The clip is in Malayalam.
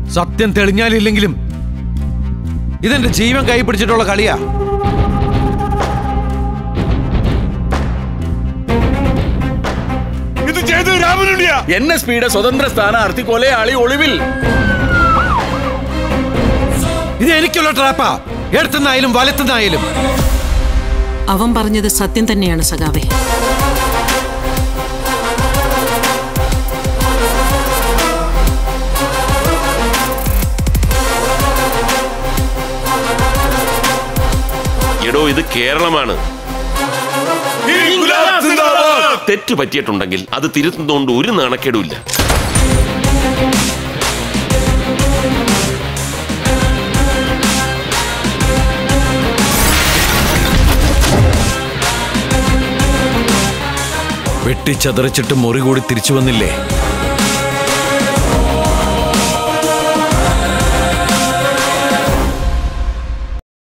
സത്യം തെളിഞ്ഞാലില്ലെങ്കിലും ഇതെന്റെ ജീവൻ കൈ പിടിച്ചിട്ടുള്ള കളിയാ ഇത് ചെയ്തത് രാമനുണ്ണിയാ എൻ എസ് പിയുടെ സ്വതന്ത്ര സ്ഥാനാർത്ഥി കൊലയാളി ഒളിവിൽ ഇത് എനിക്കുള്ള ട്രാപ്പാ എടുത്തുനിന്നായാലും വലത്തുനിന്നായാലും അവൻ പറഞ്ഞത് സത്യം തന്നെയാണ് സഖാവേ എടോ ഇത് കേരളമാണ് ഇൻക്ലാബ് സിന്ദാബാദ്! തെറ്റ് പറ്റിയിട്ടുണ്ടെങ്കിൽ അത് തിരുത്തുന്നതുകൊണ്ട് ഒരു നാണക്കേടുമില്ല വെട്ടിച്ചതറിച്ചിട്ട് മുറി കൂടി തിരിച്ചു വന്നില്ലേ